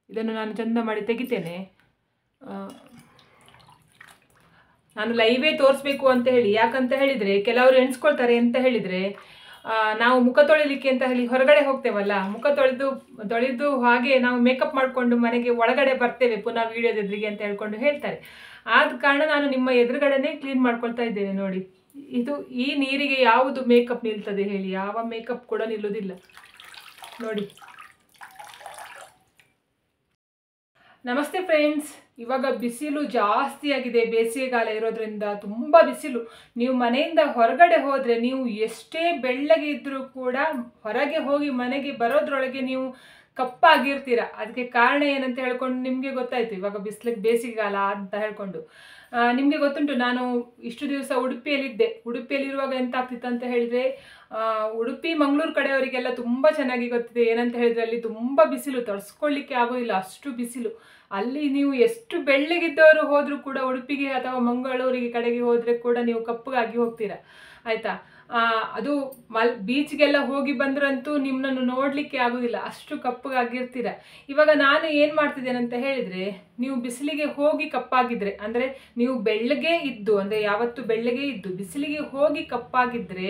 ಇದನ್ನು ನಾನು ಚಂದ ಮಾಡಿ ತೆಗಿತೇನೆ ಆ, ನಾನು ಲೈವೇ ತೋರಿಸ್ಬೇಕು ಅಂತ ಹೇಳಿ ಯಾಕಂತ ಹೇಳಿದರೆ ಕೆಲವರು ಎಣಿಸ್ಕೊಳ್ತಾರೆ ಅಂತ ಹೇಳಿದರೆ ನಾವು ಮುಖ ತೊಳಿಲಿಕ್ಕೆ ಅಂತ ಹೇಳಿ ಹೊರಗಡೆ ಹೋಗ್ತೇವಲ್ಲ ಮುಖ ತೊಳೆದು ತೊಳೆದು ಹಾಗೆ ನಾವು ಮೇಕಪ್ ಮಾಡಿಕೊಂಡು ಮನೆಗೆ ಒಳಗಡೆ ಬರ್ತೇವೆ ಪುನಃ ವಿಡಿಯೋದ ಎದುರಿಗೆ ಅಂತ ಹೇಳ್ಕೊಂಡು ಹೇಳ್ತಾರೆ ಆದ ಕಾರಣ ನಾನು ನಿಮ್ಮ ಎದುರುಗಡೆನೇ ಕ್ಲೀನ್ ಮಾಡ್ಕೊಳ್ತಾ ಇದ್ದೇನೆ ನೋಡಿ ಇದು ಈ ನೀರಿಗೆ ಯಾವುದು ಮೇಕಪ್ ನಿಲ್ತದೆ ಹೇಳಿ ಯಾವ ಮೇಕಪ್ ಕೂಡ ನಿಲ್ಲುವುದಿಲ್ಲ ನೋಡಿ ನಮಸ್ತೆ ಫ್ರೆಂಡ್ಸ್ ಇವಾಗ ಬಿಸಿಲು ಜಾಸ್ತಿ ಆಗಿದೆ ಬೇಸಿಗೆಗಾಲ ಇರೋದ್ರಿಂದ ತುಂಬ ಬಿಸಿಲು ನೀವು ಮನೆಯಿಂದ ಹೊರಗಡೆ ಹೋದರೆ ನೀವು ಎಷ್ಟೇ ಬೆಳ್ಳಗೆ ಇದ್ದರೂ ಕೂಡ ಹೊರಗೆ ಹೋಗಿ ಮನೆಗೆ ಬರೋದ್ರೊಳಗೆ ನೀವು ಕಪ್ಪಾಗಿರ್ತೀರ ಅದಕ್ಕೆ ಕಾರಣ ಏನಂತ ಹೇಳ್ಕೊಂಡು ನಿಮಗೆ ಗೊತ್ತಾಯ್ತು ಇವಾಗ ಬಿಸಿಲಿಗೆ ಬೇಸಿಗೆಗಾಲ ಅಂತ ಹೇಳ್ಕೊಂಡು ನಿಮಗೆ ಗೊತ್ತುಂಟು ನಾನು ಇಷ್ಟು ದಿವಸ ಉಡುಪಿಯಲ್ಲಿದ್ದೆ ಉಡುಪಿಯಲ್ಲಿರುವಾಗ ಎಂತ ಆಗ್ತಿತ್ತು ಅಂತ ಹೇಳಿದರೆ ಉಡುಪಿ ಮಂಗಳೂರು ಕಡೆಯವರಿಗೆಲ್ಲ ತುಂಬ ಚೆನ್ನಾಗಿ ಗೊತ್ತಿದೆ ಏನಂತ ಹೇಳಿದರೆ ಅಲ್ಲಿ ತುಂಬ ಬಿಸಿಲು ತಡ್ಸ್ಕೊಳ್ಳಿಕ್ಕೆ ಆಗೋದಿಲ್ಲ ಅಷ್ಟು ಬಿಸಿಲು ಅಲ್ಲಿ ನೀವು ಎಷ್ಟು ಬೆಳ್ಳಗಿದ್ದವರು ಹೋದರೂ ಕೂಡ ಉಡುಪಿಗೆ ಅಥವಾ ಮಂಗಳೂರಿಗೆ ಕಡೆಗೆ ಹೋದರೆ ಕೂಡ ನೀವು ಕಪ್ಪಗಾಗಿ ಹೋಗ್ತೀರಾ ಆಯಿತಾ ಅದು ಮಲ್ ಬೀಚ್ಗೆಲ್ಲ ಹೋಗಿ ಬಂದ್ರಂತೂ ನಿಮ್ಮನ್ನು ನೋಡಲಿಕ್ಕೆ ಆಗೋದಿಲ್ಲ ಅಷ್ಟು ಕಪ್ಪಗಾಗಿರ್ತೀರ ಇವಾಗ ನಾನು ಏನು ಮಾಡ್ತಿದ್ದೇನೆ ಅಂತ ಹೇಳಿದರೆ ನೀವು ಬಿಸಿಲಿಗೆ ಹೋಗಿ ಕಪ್ಪಾಗಿದ್ರೆ ಅಂದರೆ ನೀವು ಬೆಳ್ಳಗೆ ಇದ್ದು ಅಂದರೆ ಯಾವತ್ತು ಬೆಳ್ಳಗೆ ಇದ್ದು ಬಿಸಿಲಿಗೆ ಹೋಗಿ ಕಪ್ಪಾಗಿದ್ದರೆ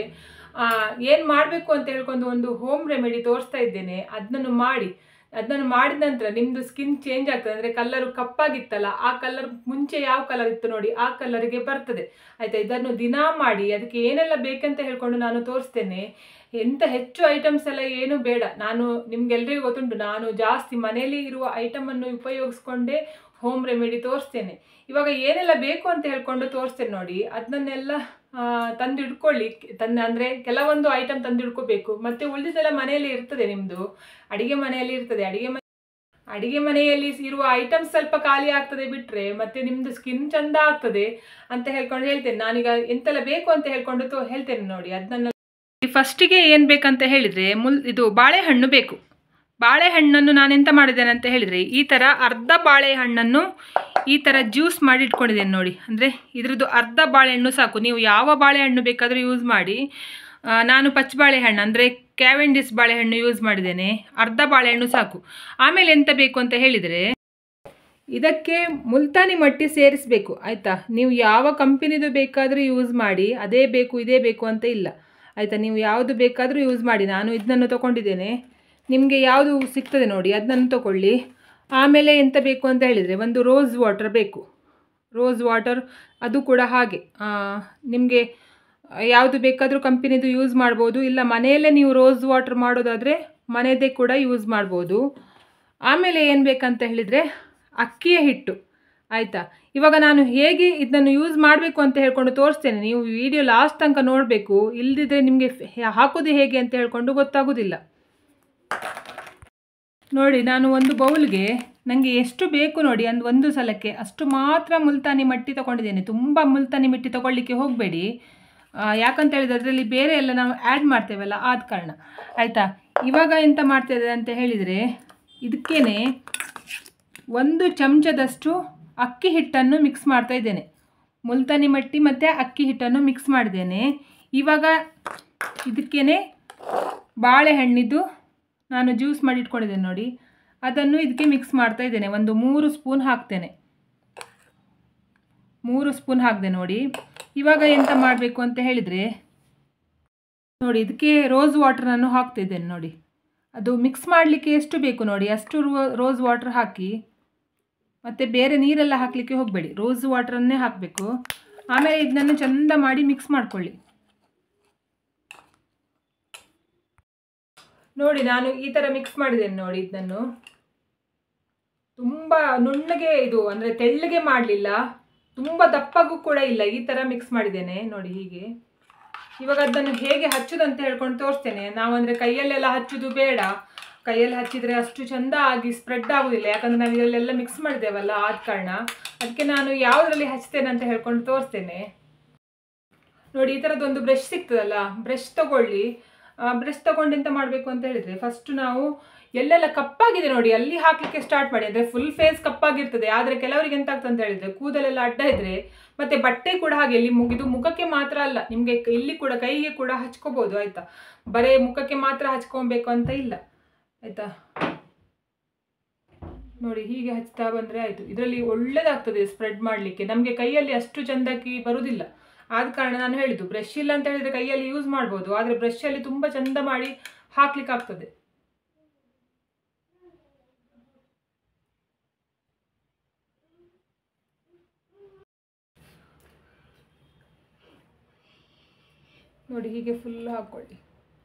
ಏನು ಮಾಡಬೇಕು ಅಂತ ಹೇಳ್ಕೊಂಡು ಒಂದು ಹೋಮ್ ರೆಮಿಡಿ ತೋರಿಸ್ತಾ ಇದ್ದೇನೆ ಅದನ್ನು ಮಾಡಿ ಅದನ್ನು ಮಾಡಿದ ನಂತರ ನಿಮ್ಮದು ಸ್ಕಿನ್ ಚೇಂಜ್ ಆಗ್ತದೆ ಅಂದರೆ ಕಲ್ಲರು ಕಪ್ಪಾಗಿತ್ತಲ್ಲ ಆ ಕಲರ್ ಮುಂಚೆ ಯಾವ ಕಲರ್ ಇತ್ತು ನೋಡಿ ಆ ಕಲರಿಗೆ ಬರ್ತದೆ ಆಯಿತಾ ಇದನ್ನು ದಿನ ಮಾಡಿ ಅದಕ್ಕೆ ಏನೆಲ್ಲ ಬೇಕಂತ ಹೇಳ್ಕೊಂಡು ನಾನು ತೋರಿಸ್ತೇನೆ ಎಂಥ ಹೆಚ್ಚು ಐಟಮ್ಸ್ ಎಲ್ಲ ಏನು ಬೇಡ ನಾನು ನಿಮ್ಗೆಲ್ರಿಗೂ ಗೊತ್ತುಂಟು ನಾನು ಜಾಸ್ತಿ ಮನೆಯಲ್ಲಿ ಇರುವ ಐಟಮನ್ನು ಉಪಯೋಗಿಸ್ಕೊಂಡೇ ಹೋಮ್ ರೆಮಿಡಿ ತೋರಿಸ್ತೇನೆ ಇವಾಗ ಏನೆಲ್ಲ ಬೇಕು ಅಂತ ಹೇಳ್ಕೊಂಡು ತೋರಿಸ್ತೇನೆ ನೋಡಿ ಅದನ್ನೆಲ್ಲ ತಂದು ಇಟ್ಕೊಳ್ಳಿ ತಂದು ಅಂದರೆ ಕೆಲವೊಂದು ಐಟಮ್ ತಂದು ಇಟ್ಕೋಬೇಕು ಮತ್ತು ಉಳಿದಿದ್ದೆಲ್ಲ ಮನೆಯಲ್ಲಿ ಇರ್ತದೆ ನಿಮ್ಮದು ಅಡಿಗೆ ಮನೆಯಲ್ಲಿ ಇರ್ತದೆ ಅಡಿಗೆ ಮನೆ ಅಡಿಗೆ ಮನೆಯಲ್ಲಿ ಇರುವ ಐಟಮ್ಸ್ ಸ್ವಲ್ಪ ಖಾಲಿ ಆಗ್ತದೆ ಬಿಟ್ಟರೆ ಮತ್ತು ನಿಮ್ಮದು ಸ್ಕಿನ್ ಚಂದ ಆಗ್ತದೆ ಅಂತ ಹೇಳ್ಕೊಂಡು ಹೇಳ್ತೇನೆ ನಾನೀಗ ಎಂತೆಲ್ಲ ಬೇಕು ಅಂತ ಹೇಳ್ಕೊಂಡು ತೋ ಹೇಳ್ತೇನೆ ನೋಡಿ ಅದನ್ನ ಫಸ್ಟಿಗೆ ಏನು ಬೇಕಂತ ಹೇಳಿದರೆ ಮುಲ್ ಇದು ಬಾಳೆಹಣ್ಣು ಬೇಕು ಬಾಳೆಹಣ್ಣನ್ನು ನಾನು ಎಂತ ಮಾಡಿದ್ದೇನೆ ಅಂತ ಹೇಳಿದರೆ ಈ ಥರ ಅರ್ಧ ಬಾಳೆಹಣ್ಣನ್ನು ಈ ಥರ ಜ್ಯೂಸ್ ಮಾಡಿ ಇಟ್ಕೊಂಡಿದ್ದೇನೆ ನೋಡಿ ಅಂದರೆ ಇದ್ರದ್ದು ಅರ್ಧ ಬಾಳೆಹಣ್ಣು ಸಾಕು ನೀವು ಯಾವ ಬಾಳೆಹಣ್ಣು ಬೇಕಾದರೂ ಯೂಸ್ ಮಾಡಿ ನಾನು ಪಚ್ಚ ಬಾಳೆಹಣ್ಣು ಅಂದರೆ ಕ್ಯಾವೆಂಡಿಸ್ ಬಾಳೆಹಣ್ಣು ಯೂಸ್ ಮಾಡಿದ್ದೇನೆ ಅರ್ಧ ಬಾಳೆಹಣ್ಣು ಸಾಕು ಆಮೇಲೆ ಎಂತ ಬೇಕು ಅಂತ ಹೇಳಿದರೆ ಇದಕ್ಕೆ ಮುಲ್ತಾನಿ ಮಟ್ಟಿ ಸೇರಿಸಬೇಕು ಆಯಿತಾ ನೀವು ಯಾವ ಕಂಪನಿದು ಬೇಕಾದರೂ ಯೂಸ್ ಮಾಡಿ ಅದೇ ಬೇಕು ಇದೇ ಬೇಕು ಅಂತ ಇಲ್ಲ ಆಯಿತಾ ನೀವು ಯಾವುದು ಬೇಕಾದರೂ ಯೂಸ್ ಮಾಡಿ ನಾನು ಇದನ್ನು ತೊಗೊಂಡಿದ್ದೇನೆ ನಿಮಗೆ ಯಾವುದು ಸಿಗ್ತದೆ ನೋಡಿ ಅದನ್ನು ತೊಗೊಳ್ಳಿ ಆಮೇಲೆ ಎಂತ ಬೇಕು ಅಂತ ಹೇಳಿದರೆ ಒಂದು ರೋಸ್ ವಾಟರ್ ಬೇಕು ರೋಸ್ ವಾಟರ್ ಅದು ಕೂಡ ಹಾಗೆ ನಿಮಗೆ ಯಾವುದು ಬೇಕಾದರೂ ಕಂಪನಿದು ಯೂಸ್ ಮಾಡ್ಬೋದು ಇಲ್ಲ ಮನೆಯಲ್ಲೇ ನೀವು ರೋಸ್ ವಾಟರ್ ಮಾಡೋದಾದರೆ ಮನೆಯದೇ ಕೂಡ ಯೂಸ್ ಮಾಡ್ಬೋದು ಆಮೇಲೆ ಏನು ಬೇಕಂತ ಹೇಳಿದರೆ ಅಕ್ಕಿಯ ಹಿಟ್ಟು ಆಯಿತಾ ಇವಾಗ ನಾನು ಹೇಗೆ ಇದನ್ನು ಯೂಸ್ ಮಾಡಬೇಕು ಅಂತ ಹೇಳ್ಕೊಂಡು ತೋರಿಸ್ತೇನೆ ನೀವು ವಿಡಿಯೋ ಲಾಸ್ಟ್ ತನಕ ನೋಡಬೇಕು ಇಲ್ಲದಿದ್ದರೆ ನಿಮಗೆ ಹಾಕೋದು ಹೇಗೆ ಅಂತ ಹೇಳ್ಕೊಂಡು ಗೊತ್ತಾಗೋದಿಲ್ಲ ನೋಡಿ ನಾನು ಒಂದು ಬೌಲ್ಗೆ ನನಗೆ ಎಷ್ಟು ಬೇಕು ನೋಡಿ ಅಂದು ಒಂದು ಸಲಕ್ಕೆ ಅಷ್ಟು ಮಾತ್ರ ಮುಲ್ತಾನಿ ಮಟ್ಟಿ ತೊಗೊಂಡಿದ್ದೇನೆ ತುಂಬ ಮುಲ್ತಾನಿ ಮಿಟ್ಟಿ ತೊಗೊಳ್ಳಿಕ್ಕೆ ಹೋಗಬೇಡಿ ಯಾಕಂತ ಹೇಳಿದ್ರೆ ಅದರಲ್ಲಿ ಬೇರೆ ಎಲ್ಲ ನಾವು ಆ್ಯಡ್ ಮಾಡ್ತೇವಲ್ಲ ಆದ ಕಾರಣ ಆಯಿತಾ ಇವಾಗ ಎಂತ ಮಾಡ್ತಿದೆ ಅಂತ ಹೇಳಿದರೆ ಇದಕ್ಕೇ ಒಂದು ಚಮಚದಷ್ಟು ಅಕ್ಕಿ ಹಿಟ್ಟನ್ನು ಮಿಕ್ಸ್ ಮಾಡ್ತಾ ಇದ್ದೇನೆ ಮುಲ್ತಾನಿ ಮಟ್ಟಿ ಮತ್ತು ಅಕ್ಕಿ ಹಿಟ್ಟನ್ನು ಮಿಕ್ಸ್ ಮಾಡಿದ್ದೇನೆ ಇವಾಗ ಇದಕ್ಕೇ ಬಾಳೆಹಣ್ಣಿದ್ದು ನಾನು ಜ್ಯೂಸ್ ಮಾಡಿ ಇಟ್ಕೊಂಡಿದ್ದೇನೆ ನೋಡಿ ಅದನ್ನು ಇದಕ್ಕೆ ಮಿಕ್ಸ್ ಮಾಡ್ತಾ ಇದ್ದೇನೆ ಒಂದು ಮೂರು ಸ್ಪೂನ್ ಹಾಕ್ತೇನೆ ಮೂರು ಸ್ಪೂನ್ ಹಾಕಿದೆ ನೋಡಿ ಇವಾಗ ಎಂತ ಮಾಡಬೇಕು ಅಂತ ಹೇಳಿದರೆ ನೋಡಿ ಇದಕ್ಕೆ ರೋಸ್ ವಾಟರನ್ನು ಹಾಕ್ತಿದ್ದೇನೆ ನೋಡಿ ಅದು ಮಿಕ್ಸ್ ಮಾಡಲಿಕ್ಕೆ ಎಷ್ಟು ಬೇಕು ನೋಡಿ ಅಷ್ಟು ರೋಸ್ ವಾಟರ್ ಹಾಕಿ ಮತ್ತು ಬೇರೆ ನೀರೆಲ್ಲ ಹಾಕಲಿಕ್ಕೆ ಹೋಗಬೇಡಿ ರೋಸ್ ವಾಟರನ್ನೇ ಹಾಕಬೇಕು ಆಮೇಲೆ ಇದನ್ನು ಚೆಂದ ಮಾಡಿ ಮಿಕ್ಸ್ ಮಾಡ್ಕೊಳ್ಳಿ ನೋಡಿ ನಾನು ಈ ಥರ ಮಿಕ್ಸ್ ಮಾಡಿದ್ದೇನೆ ನೋಡಿ ಇದನ್ನು ತುಂಬ ನುಣ್ಣಗೆ ಇದು ಅಂದರೆ ತೆಳ್ಳಗೆ ಮಾಡಲಿಲ್ಲ ತುಂಬ ದಪ್ಪಗೂ ಕೂಡ ಇಲ್ಲ ಈ ಥರ ಮಿಕ್ಸ್ ಮಾಡಿದ್ದೇನೆ ನೋಡಿ ಹೀಗೆ ಇವಾಗ ಅದನ್ನು ಹೇಗೆ ಹಚ್ಚೋದಂತ ಹೇಳ್ಕೊಂಡು ತೋರಿಸ್ತೇನೆ ನಾವು ಅಂದರೆ ಕೈಯಲ್ಲೆಲ್ಲ ಹಚ್ಚೋದು ಬೇಡ ಕೈಯಲ್ಲಿ ಹಚ್ಚಿದರೆ ಅಷ್ಟು ಚೆಂದ ಆಗಿ ಸ್ಪ್ರೆಡ್ ಆಗೋದಿಲ್ಲ ಯಾಕಂದರೆ ನಾವು ಇದರಲ್ಲೆಲ್ಲ ಮಿಕ್ಸ್ ಮಾಡಿದ್ದೇವಲ್ಲ ಆದ ಕಾರಣ ಅದಕ್ಕೆ ನಾನು ಯಾವುದರಲ್ಲಿ ಹಚ್ತೇನೆ ಅಂತ ಹೇಳ್ಕೊಂಡು ತೋರಿಸ್ತೇನೆ ನೋಡಿ ಈ ಥರದ್ದೊಂದು ಬ್ರಷ್ ಸಿಗ್ತದಲ್ಲ ಬ್ರಷ್ ತಗೊಳ್ಳಿ ಬ್ರಷ್ ತಗೊಂಡು ಎಂತ ಮಾಡಬೇಕು ಅಂತ ಹೇಳಿದರೆ ಫಸ್ಟ್ ನಾವು ಎಲ್ಲೆಲ್ಲ ಕಪ್ಪಾಗಿದೆ ನೋಡಿ ಅಲ್ಲಿ ಹಾಕಲಿಕ್ಕೆ ಸ್ಟಾರ್ಟ್ ಮಾಡಿ ಅಂದರೆ ಫುಲ್ ಫೇಸ್ ಕಪ್ಪಾಗಿರ್ತದೆ ಆದರೆ ಕೆಲವರಿಗೆ ಎಂತ ಆಗ್ತದೆ ಅಂತ ಹೇಳಿದರೆ ಕೂದಲೆಲ್ಲ ಅಡ್ಡ ಇದ್ದರೆ ಮತ್ತು ಬಟ್ಟೆ ಕೂಡ ಹಾಗೆ ಇಲ್ಲಿ ಮುಗಿದು ಮುಖಕ್ಕೆ ಮಾತ್ರ ಅಲ್ಲ ನಿಮಗೆ ಇಲ್ಲಿ ಕೂಡ ಕೈಗೆ ಕೂಡ ಹಚ್ಕೋಬೋದು ಆಯಿತಾ ಬರೀ ಮುಖಕ್ಕೆ ಮಾತ್ರ ಹಚ್ಕೊಬೇಕು ಅಂತ ಇಲ್ಲ ಆಯಿತಾ ನೋಡಿ ಹೀಗೆ ಹಚ್ತಾ ಬಂದರೆ ಆಯಿತು ಇದರಲ್ಲಿ ಒಳ್ಳೆದಾಗ್ತದೆ ಸ್ಪ್ರೆಡ್ ಮಾಡಲಿಕ್ಕೆ ನಮಗೆ ಕೈಯಲ್ಲಿ ಅಷ್ಟು ಚೆಂದಾಗಿ ಬರುವುದಿಲ್ಲ ಆದ ಕಾರಣ ನಾನು ಹೇಳಿದ್ದು ಬ್ರಷ್ ಇಲ್ಲ ಅಂತ ಹೇಳಿದರೆ ಕೈಯಲ್ಲಿ ಯೂಸ್ ಮಾಡ್ಬೋದು ಆದರೆ ಬ್ರಷಲ್ಲಿ ತುಂಬ ಚೆಂದ ಮಾಡಿ ಹಾಕ್ಲಿಕ್ಕೆ ಆಗ್ತದೆ ನೋಡಿ ಹೀಗೆ ಫುಲ್ ಹಾಕ್ಕೊಳ್ಳಿ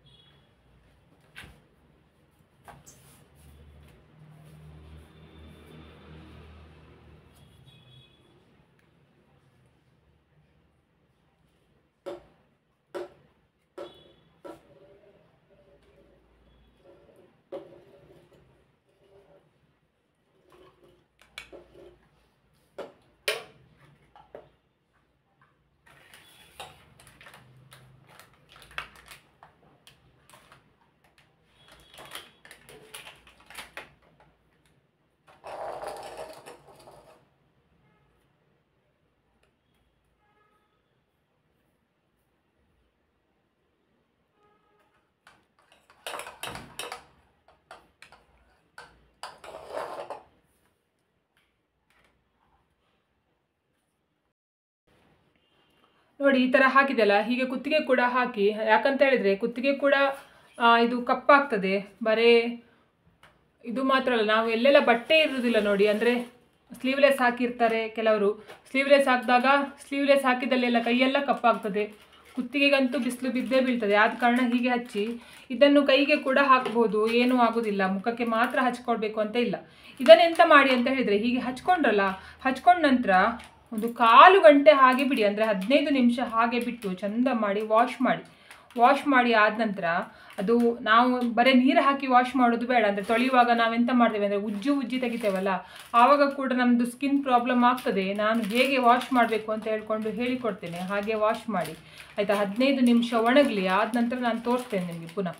ನೋಡಿ ಈ ಥರ ಹಾಕಿದೆಯಲ್ಲ ಹೀಗೆ ಕುತ್ತಿಗೆ ಕೂಡ ಹಾಕಿ ಯಾಕಂತ ಹೇಳಿದರೆ ಕುತ್ತಿಗೆ ಕೂಡ ಆ, ಇದು ಕಪ್ಪಾಗ್ತದೆ ಬರೇ ಇದು ಮಾತ್ರ ಅಲ್ಲ ನಾವು ಎಲ್ಲೆಲ್ಲ ಬಟ್ಟೆ ಇರುವುದಿಲ್ಲ ನೋಡಿ ಅಂದರೆ ಸ್ಲೀವ್ಲೆಸ್ ಹಾಕಿರ್ತಾರೆ ಕೆಲವರು ಸ್ಲೀವ್ಲೆಸ್ ಹಾಕಿದಾಗ ಸ್ಲೀವ್ಲೆಸ್ ಹಾಕಿದಲ್ಲೆಲ್ಲ ಕೈಯೆಲ್ಲ ಕಪ್ಪಾಗ್ತದೆ ಕುತ್ತಿಗೆಗಂತೂ ಬಿಸಿಲು ಬಿದ್ದೇ ಬೀಳ್ತದೆ ಆದ ಕಾರಣ ಹೀಗೆ ಹಚ್ಚಿ ಇದನ್ನು ಕೈಗೆ ಕೂಡ ಹಾಕ್ಬೋದು ಏನೂ ಆಗೋದಿಲ್ಲ ಮುಖಕ್ಕೆ ಮಾತ್ರ ಹಚ್ಕೊಳ್ಬೇಕು ಅಂತ ಇಲ್ಲ ಇದನ್ನೆಂತ ಮಾಡಿ ಅಂತ ಹೇಳಿದರೆ ಹೀಗೆ ಹಚ್ಕೊಂಡ್ರಲ್ಲ ಹಚ್ಕೊಂಡ ನಂತರ ಒಂದು ಕಾಲು ಗಂಟೆ ಹಾಗೆ ಬಿಡಿ ಅಂದರೆ ಹದಿನೈದು ನಿಮಿಷ ಹಾಗೆ ಬಿಟ್ಟು ಚಂದ ಮಾಡಿ ವಾಶ್ ಮಾಡಿ ವಾಶ್ ಮಾಡಿ ಆದ ನಂತರ ಅದು ನಾವು ಬರೀ ನೀರು ಹಾಕಿ ವಾಶ್ ಮಾಡೋದು ಬೇಡ ಅಂದರೆ ತೊಳೆಯುವಾಗ ನಾವೆಂತ ಮಾಡ್ತೇವೆ ಅಂದರೆ ಉಜ್ಜು ಉಜ್ಜಿ ತೆಗಿತೇವಲ್ಲ ಆವಾಗ ಕೂಡ ನಮ್ಮದು ಸ್ಕಿನ್ ಪ್ರಾಬ್ಲಮ್ ಆಗ್ತದೆ ನಾನು ಹೇಗೆ ವಾಶ್ ಮಾಡಬೇಕು ಅಂತ ಹೇಳ್ಕೊಂಡು ಹೇಳಿಕೊಡ್ತೇನೆ ಹಾಗೆ ವಾಶ್ ಮಾಡಿ ಆಯಿತಾ ಹದಿನೈದು ನಿಮಿಷ ಒಣಗಲಿ ಆದ ನಂತರ ನಾನು ತೋರಿಸ್ತೇನೆ ನಿಮಗೆ ಪುನಃ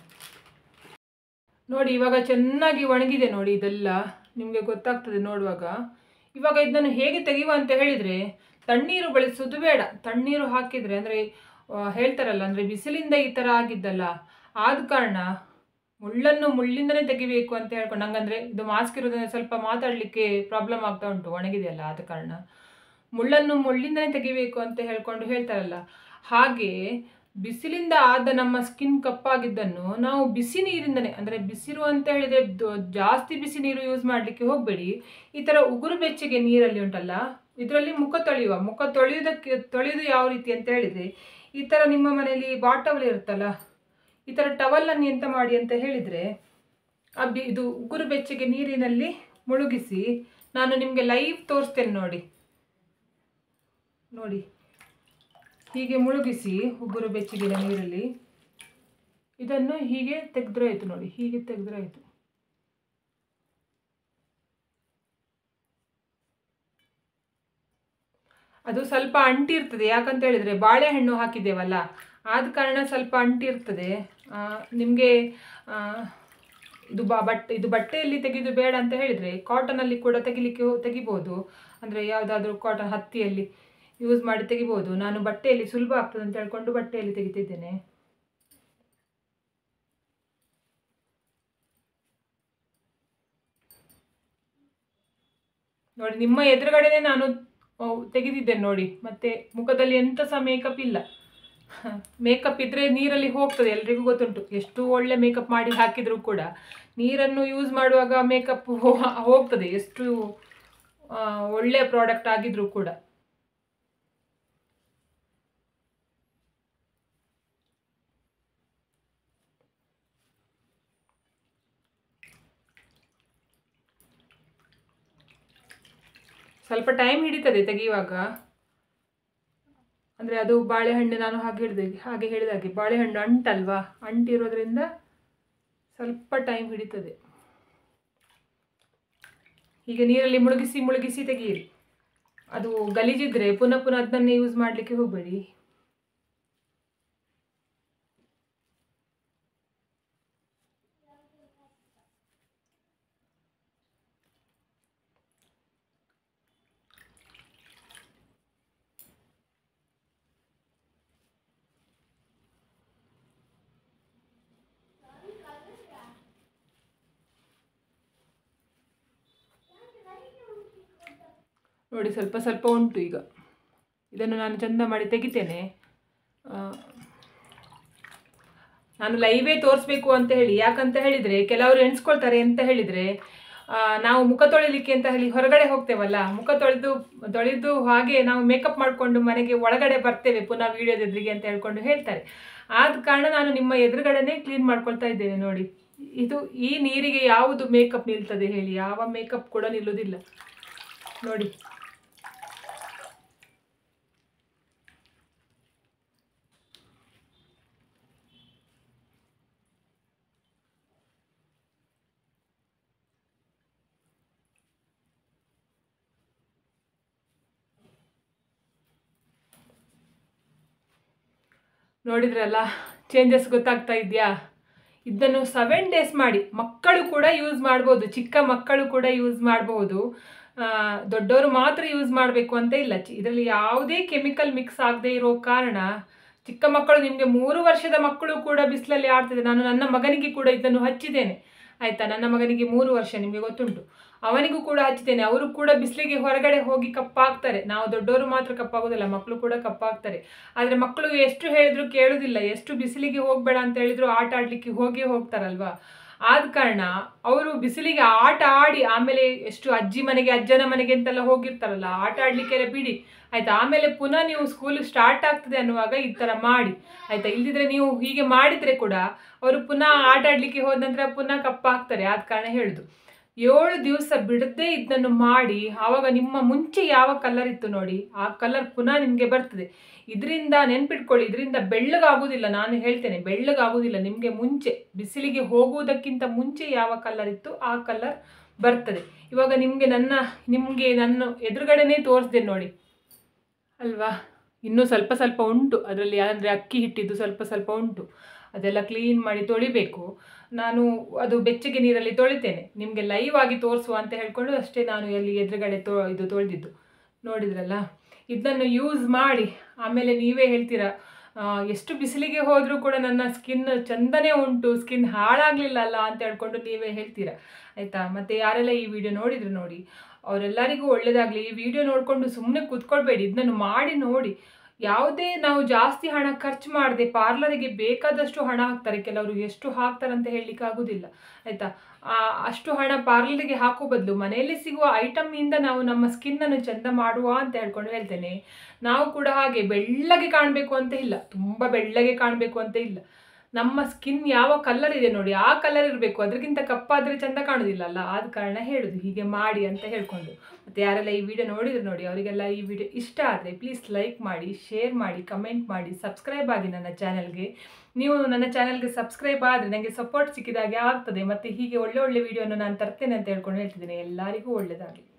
ನೋಡಿ ಇವಾಗ ಚೆನ್ನಾಗಿ ಒಣಗಿದೆ ನೋಡಿ ಇದೆಲ್ಲ ನಿಮಗೆ ಗೊತ್ತಾಗ್ತದೆ ನೋಡುವಾಗ ಇವಾಗ ಇದನ್ನು ಹೇಗೆ ತೆಗೆಯುವ ಅಂತ ಹೇಳಿದರೆ ತಣ್ಣೀರು ಬಳಸೋದು ಬೇಡ ತಣ್ಣೀರು ಹಾಕಿದರೆ ಅಂದರೆ ಹೇಳ್ತಾರಲ್ಲ ಅಂದರೆ ಬಿಸಿಲಿಂದ ಈ ಥರ ಆಗಿದ್ದಲ್ಲ ಆದ ಕಾರಣ ಮುಳ್ಳನ್ನು ಮುಳ್ಳಿಂದನೇ ತೆಗಿಬೇಕು ಅಂತ ಹೇಳ್ಕೊಂಡು ನಂಗಂದರೆ ಇದು ಮಾಸ್ಕ್ ಇರೋದ್ರಿಂದ ಸ್ವಲ್ಪ ಮಾತಾಡಲಿಕ್ಕೆ ಪ್ರಾಬ್ಲಮ್ ಆಗ್ತಾ ಉಂಟು ಒಣಗಿದೆಯಲ್ಲ ಆದ ಕಾರಣ ಮುಳ್ಳನ್ನು ಮುಳ್ಳಿಂದನೇ ತೆಗಿಬೇಕು ಅಂತ ಹೇಳ್ಕೊಂಡು ಹೇಳ್ತಾರಲ್ಲ ಹಾಗೆ ಬಿಸಿಲಿಂದ ಆದ ನಮ್ಮ ಸ್ಕಿನ್ ಕಪ್ಪಾಗಿದ್ದನ್ನು ನಾವು ಬಿಸಿ ನೀರಿಂದನೇ ಅಂದರೆ ಬಿಸಿರು ಅಂತ ಹೇಳಿದರೆ ಜಾಸ್ತಿ ಬಿಸಿ ನೀರು ಯೂಸ್ ಮಾಡಲಿಕ್ಕೆ ಹೋಗಬೇಡಿ ಈ ಥರ ಉಗುರು ಬೆಚ್ಚಗೆ ನೀರಲ್ಲಿ ಉಂಟಲ್ಲ ಇದರಲ್ಲಿ ಮುಖ ತೊಳೆಯುವ ಮುಖ ತೊಳೆಯುವುದಕ್ಕೆ ತೊಳೆಯುವುದು ಯಾವ ರೀತಿ ಅಂತ ಹೇಳಿದರೆ ಈ ಥರ ನಿಮ್ಮ ಮನೆಯಲ್ಲಿ ಬಾಟವಲ್ ಇರುತ್ತಲ್ಲ ಈ ಥರ ಟವಲನ್ನು ಎಂತ ಮಾಡಿ ಅಂತ ಹೇಳಿದರೆ ಆ ಬಿ ಇದು ಉಗುರು ಬೆಚ್ಚಗೆ ನೀರಿನಲ್ಲಿ ಮುಳುಗಿಸಿ ನಾನು ನಿಮಗೆ ಲೈವ್ ತೋರಿಸ್ತೇನೆ ನೋಡಿ ನೋಡಿ ಹೀಗೆ ಮುಳುಗಿಸಿ ಉಗುರು ಬೆಚ್ಚಗಿನ ನೀರಲ್ಲಿ ಇದನ್ನು ಹೀಗೆ ತೆಗೆದ್ರೆ ಆಯಿತು ನೋಡಿ ಹೀಗೆ ತೆಗೆದ್ರೆ ಆಯಿತು ಅದು ಸ್ವಲ್ಪ ಅಂಟಿರ್ತದೆ ಯಾಕಂತ ಹೇಳಿದರೆ ಬಾಳೆಹಣ್ಣು ಹಾಕಿದ್ದೇವಲ್ಲ ಆದ ಕಾರಣ ಸ್ವಲ್ಪ ಅಂಟಿರ್ತದೆ ನಿಮಗೆ ಇದು ಬಾ ಬಟ್ಟೆ ಇದು ಬಟ್ಟೆಯಲ್ಲಿ ತೆಗೆದು ಬೇಡ ಅಂತ ಹೇಳಿದರೆ ಕಾಟನಲ್ಲಿ ಕೂಡ ತೆಗಿಲಿಕ್ಕೆ ಹೋ- ತೆಗಿಬೋದು ಅಂದರೆ ಯಾವುದಾದ್ರೂ ಕಾಟನ್ ಹತ್ತಿಯಲ್ಲಿ ಯೂಸ್ ಮಾಡಿ ತೆಗಿಬೋದು ನಾನು ಬಟ್ಟೆಯಲ್ಲಿ ಸುಲಭ ಆಗ್ತದೆ ಅಂತ ಹೇಳ್ಕೊಂಡು ಬಟ್ಟೆಯಲ್ಲಿ ತೆಗಿತಿದ್ದೇನೆ ನೋಡಿ ನಿಮ್ಮ ಎದುರುಗಡೆನೆ ನಾನು ಆ, ತೆಗೆದಿದ್ದೇನೆ ನೋಡಿ ಮತ್ತೆ ಮುಖದಲ್ಲಿ ಎಂತ ಸಹ ಮೇಕಪ್ ಇಲ್ಲ ಮೇಕಪ್ ಇದ್ರೆ ನೀರಲ್ಲಿ ಹೋಗ್ತದೆ ಎಲ್ರಿಗೂ ಗೊತ್ತುಂಟು ಎಷ್ಟು ಒಳ್ಳೆ ಮೇಕಪ್ ಮಾಡಿ ಹಾಕಿದ್ರು ಕೂಡ ನೀರನ್ನು ಯೂಸ್ ಮಾಡುವಾಗ ಮೇಕಪ್ ಹೋಗ್ತದೆ ಎಷ್ಟು ಆ, ಒಳ್ಳೆ ಪ್ರಾಡಕ್ಟ್ ಆಗಿದ್ರು ಕೂಡ ಸ್ವಲ್ಪ ಟೈಮ್ ಹಿಡಿತದೆ ತೆಗೆಯುವಾಗ ಅಂದರೆ ಅದು ಬಾಳೆಹಣ್ಣು ನಾನು ಹಾಗೆ ಹೇಳಿದೆ ಹಾಗೆ ಹೇಳಿದಾಗೆ ಬಾಳೆಹಣ್ಣು ಅಂಟಲ್ವಾ ಅಂಟಿರೋದ್ರಿಂದ ಸ್ವಲ್ಪ ಟೈಮ್ ಹಿಡಿತದೆ ಹೀಗೆ ನೀರಲ್ಲಿ ಮುಳುಗಿಸಿ ಮುಳುಗಿಸಿ ತೆಗೀರಿ ಅದು ಗಲೀಜಿದ್ರೆ ಪುನಃ ಪುನಃ ಅದನ್ನೇ ಯೂಸ್ ಮಾಡಲಿಕ್ಕೆ ಹೋಗಬೇಡಿ ನೋಡಿ ಸ್ವಲ್ಪ ಸ್ವಲ್ಪ ಉಂಟು ಈಗ ಇದನ್ನು ನಾನು ಚಂದ ಮಾಡಿ ತೆಗಿತೇನೆ ಆ, ನಾನು ಲೈವೇ ತೋರಿಸ್ಬೇಕು ಅಂತ ಹೇಳಿ ಯಾಕಂತ ಹೇಳಿದರೆ ಕೆಲವರು ಎಣಿಸ್ಕೊಳ್ತಾರೆ ಅಂತ ಹೇಳಿದರೆ ನಾವು ಮುಖ ತೊಳಿಲಿಕ್ಕೆ ಅಂತ ಹೇಳಿ ಹೊರಗಡೆ ಹೋಗ್ತೇವಲ್ಲ ಮುಖ ತೊಳೆದು ತೊಳೆದು ಹಾಗೆ ನಾವು ಮೇಕಪ್ ಮಾಡಿಕೊಂಡು ಮನೆಗೆ ಒಳಗಡೆ ಬರ್ತೇವೆ ಪುನಃ ವಿಡಿಯೋದ ಎದುರಿಗೆ ಅಂತ ಹೇಳ್ಕೊಂಡು ಹೇಳ್ತಾರೆ ಆದ ಕಾರಣ ನಾನು ನಿಮ್ಮ ಎದುರುಗಡೆನೇ ಕ್ಲೀನ್ ಮಾಡ್ಕೊಳ್ತಾ ಇದ್ದೇನೆ ನೋಡಿ ಇದು ಈ ನೀರಿಗೆ ಯಾವುದು ಮೇಕಪ್ ನಿಲ್ತದೆ ಹೇಳಿ ಯಾವ ಮೇಕಪ್ ಕೂಡ ನಿಲ್ಲುವುದಿಲ್ಲ ನೋಡಿ ನೋಡಿದ್ರಲ್ಲ ಚೇಂಜಸ್ ಗೊತ್ತಾಗ್ತಾ ಇದೆಯಾ ಇದನ್ನು ಸೆವೆನ್ ಡೇಸ್ ಮಾಡಿ ಮಕ್ಕಳು ಕೂಡ ಯೂಸ್ ಮಾಡ್ಬೋದು ಚಿಕ್ಕ ಮಕ್ಕಳು ಕೂಡ ಯೂಸ್ ಮಾಡಬಹುದು ದೊಡ್ಡವರು ಮಾತ್ರ ಯೂಸ್ ಮಾಡಬೇಕು ಅಂತ ಇಲ್ಲ ಇದರಲ್ಲಿ ಯಾವುದೇ ಕೆಮಿಕಲ್ ಮಿಕ್ಸ್ ಆಗದೆ ಇರೋ ಕಾರಣ ಚಿಕ್ಕ ಮಕ್ಕಳು ನಿಮಗೆ ಮೂರು ವರ್ಷದ ಮಕ್ಕಳು ಕೂಡ ಬಿಸಿಲಲ್ಲಿ ಆಡ್ತಿದೆ ನಾನು ನನ್ನ ಮಗನಿಗೆ ಕೂಡ ಇದನ್ನು ಹಚ್ಚಿದ್ದೇನೆ ಆಯಿತಾ ನನ್ನ ಮಗನಿಗೆ ಮೂರು ವರ್ಷ ನಿಮಗೆ ಗೊತ್ತುಂಟು ಅವನಿಗೂ ಕೂಡ ಹಚ್ಚಿದ್ದೇನೆ ಅವರು ಕೂಡ ಬಿಸಿಲಿಗೆ ಹೊರಗಡೆ ಹೋಗಿ ಕಪ್ಪಾಗ್ತಾರೆ ನಾವು ದೊಡ್ಡವರು ಮಾತ್ರ ಕಪ್ಪಾಗೋದಿಲ್ಲ ಮಕ್ಕಳು ಕೂಡ ಕಪ್ಪಾಗ್ತಾರೆ ಆದರೆ ಮಕ್ಕಳು ಎಷ್ಟು ಹೇಳಿದ್ರು ಕೇಳೋದಿಲ್ಲ ಎಷ್ಟು ಬಿಸಿಲಿಗೆ ಹೋಗಬೇಡ ಅಂತ ಹೇಳಿದ್ರು ಆಟ ಆಡಲಿಕ್ಕೆ ಹೋಗೇ ಹೋಗ್ತಾರಲ್ವಾ ಆದ ಕಾರಣ ಅವರು ಬಿಸಿಲಿಗೆ ಆಟ ಆಡಿ ಆಮೇಲೆ ಎಷ್ಟು ಅಜ್ಜಿ ಮನೆಗೆ ಅಜ್ಜನ ಮನೆಗೆ ಅಂತೆಲ್ಲ ಹೋಗಿರ್ತಾರಲ್ಲ ಆಟ ಆಡಲಿಕ್ಕೆಲ್ಲ ಬಿಡಿ ಆಯ್ತಾ ಆಮೇಲೆ ಪುನಃ ನೀವು ಸ್ಕೂಲ್ ಸ್ಟಾರ್ಟ್ ಆಗ್ತದೆ ಅನ್ನುವಾಗ ಈ ಥರ ಮಾಡಿ ಆಯ್ತಾ ಇಲ್ದಿದ್ರೆ ನೀವು ಹೀಗೆ ಮಾಡಿದರೆ ಕೂಡ ಅವರು ಪುನಃ ಆಟ ಆಡಲಿಕ್ಕೆ ಹೋದ ನಂತರ ಪುನಃ ಕಪ್ಪಾಗ್ತಾರೆ ಆದ ಕಾರಣ ಹೇಳುದು ಏಳು ದಿವಸ ಬಿಡದೆ ಇದನ್ನು ಮಾಡಿ ಆವಾಗ ನಿಮ್ಮ ಮುಂಚೆ ಯಾವ ಕಲರ್ ಇತ್ತು ನೋಡಿ ಆ ಕಲರ್ ಪುನಃ ನಿಮಗೆ ಬರ್ತದೆ ಇದರಿಂದ ನೆನ್ಪಿಟ್ಕೊಳ್ಳಿ ಇದರಿಂದ ಬೆಳ್ಳಗಾಗುವುದಿಲ್ಲ ನಾನು ಹೇಳ್ತೇನೆ ಬೆಳ್ಳಗಾಗುವುದಿಲ್ಲ ನಿಮಗೆ ಮುಂಚೆ ಬಿಸಿಲಿಗೆ ಹೋಗುವುದಕ್ಕಿಂತ ಮುಂಚೆ ಯಾವ ಕಲರ್ ಇತ್ತು ಆ ಕಲರ್ ಬರ್ತದೆ ಇವಾಗ ನಿಮಗೆ ನನ್ನ ನಿಮಗೆ ನನ್ನ ಎದುರುಗಡೆನೇ ತೋರಿಸ್ದೆ ನೋಡಿ ಅಲ್ವಾ ಇನ್ನೂ ಸ್ವಲ್ಪ ಸ್ವಲ್ಪ ಉಂಟು ಅದರಲ್ಲಿ ಅಂದರೆ ಅಕ್ಕಿ ಹಿಟ್ಟಿದ್ದು ಸ್ವಲ್ಪ ಸ್ವಲ್ಪ ಉಂಟು ಅದೆಲ್ಲ ಕ್ಲೀನ್ ಮಾಡಿ ತೊಳಿಬೇಕು ನಾನು ಅದು ಬೆಚ್ಚಗೆ ನೀರಲ್ಲಿ ತೊಳಿತೇನೆ ನಿಮಗೆ ಲೈವ್ ಆಗಿ ತೋರಿಸುವ ಅಂತ ಹೇಳ್ಕೊಂಡು ಅಷ್ಟೇ ನಾನು ಎಲ್ಲಿ ಎದುರುಗಡೆ ತೊ ಇದು ತೊಳೆದಿದ್ದು ನೋಡಿದ್ರಲ್ಲ ಇದನ್ನು ಯೂಸ್ ಮಾಡಿ ಆಮೇಲೆ ನೀವೇ ಹೇಳ್ತೀರಾ ಆ, ಎಷ್ಟು ಬಿಸಿಲಿಗೆ ಹೋದರೂ ಕೂಡ ನನ್ನ ಸ್ಕಿನ್ ಚಂದನೇ ಉಂಟು ಸ್ಕಿನ್ ಹಾಳಾಗಲಿಲ್ಲ ಅಲ್ಲ ಅಂತ ಹೇಳ್ಕೊಂಡು ನೀವೇ ಹೇಳ್ತೀರಾ ಆಯಿತಾ ಮತ್ತು ಯಾರೆಲ್ಲ ಈ ವಿಡಿಯೋ ನೋಡಿದ್ರು ನೋಡಿ ಅವರೆಲ್ಲರಿಗೂ ಒಳ್ಳೆಯದಾಗಲಿ ಈ ವಿಡಿಯೋ ನೋಡಿಕೊಂಡು ಸುಮ್ಮನೆ ಕೂತ್ಕೊಳ್ಬೇಡಿ ಇದನ್ನು ಮಾಡಿ ನೋಡಿ ಯಾವುದೇ ನಾವು ಜಾಸ್ತಿ ಹಣ ಖರ್ಚು ಮಾಡದೆ ಪಾರ್ಲರಿಗೆ ಬೇಕಾದಷ್ಟು ಹಣ ಹಾಕ್ತಾರೆ ಕೆಲವರು ಎಷ್ಟು ಹಾಕ್ತಾರೆ ಅಂತ ಹೇಳಲಿಕ್ಕೆ ಆಗೋದಿಲ್ಲ ಆಯಿತಾ ಅಷ್ಟು ಹಣ ಪಾರ್ಲರಿಗೆ ಹಾಕೋ ಬದಲು ಮನೆಯಲ್ಲಿ ಸಿಗುವ ಐಟಮ್ನಿಂದ ನಾವು ನಮ್ಮ ಸ್ಕಿನ್ನನ್ನು ಚೆಂದ ಮಾಡುವ ಅಂತ ಹೇಳ್ಕೊಂಡು ಹೇಳ್ತೇನೆ ನಾವು ಕೂಡ ಹಾಗೆ ಬೆಳ್ಳಗೆ ಕಾಣಬೇಕು ಅಂತ ಇಲ್ಲ ತುಂಬ ಬೆಳ್ಳಗೆ ಕಾಣಬೇಕು ಅಂತ ಇಲ್ಲ ನಮ್ಮ ಸ್ಕಿನ್ ಯಾವ ಕಲರ್ ಇದೆ ನೋಡಿ ಆ ಕಲರ್ ಇರಬೇಕು ಅದಕ್ಕಿಂತ ಕಪ್ಪಾದರೆ ಚಂದ ಕಾಣೋದಿಲ್ಲ ಅಲ್ಲ ಆದ ಕಾರಣ ಹೇಳುದು ಹೀಗೆ ಮಾಡಿ ಅಂತ ಹೇಳ್ಕೊಂಡು ಮತ್ತು ಯಾರೆಲ್ಲ ಈ ವಿಡಿಯೋ ನೋಡಿದ್ರು ನೋಡಿ ಅವರಿಗೆಲ್ಲ ಈ ವಿಡಿಯೋ ಇಷ್ಟ ಆದರೆ ಪ್ಲೀಸ್ ಲೈಕ್ ಮಾಡಿ ಶೇರ್ ಮಾಡಿ ಕಮೆಂಟ್ ಮಾಡಿ ಸಬ್ಸ್ಕ್ರೈಬ್ ಆಗಿ ನನ್ನ ಚಾನಲ್ಗೆ ನೀವು ನನ್ನ ಚಾನಲ್ಗೆ ಸಬ್ಸ್ಕ್ರೈಬ್ ಆದರೆ ನನಗೆ ಸಪೋರ್ಟ್ ಸಿಕ್ಕಿದಾಗೆ ಆಗ್ತದೆ ಮತ್ತು ಹೀಗೆ ಒಳ್ಳೆ ಒಳ್ಳೆ ವಿಡಿಯೋನ ನಾನು ತರ್ತೇನೆ ಅಂತ ಹೇಳ್ಕೊಂಡು ಹೇಳ್ತಿದ್ದೀನಿ ಎಲ್ಲರಿಗೂ ಒಳ್ಳೆಯದಾಗಲಿ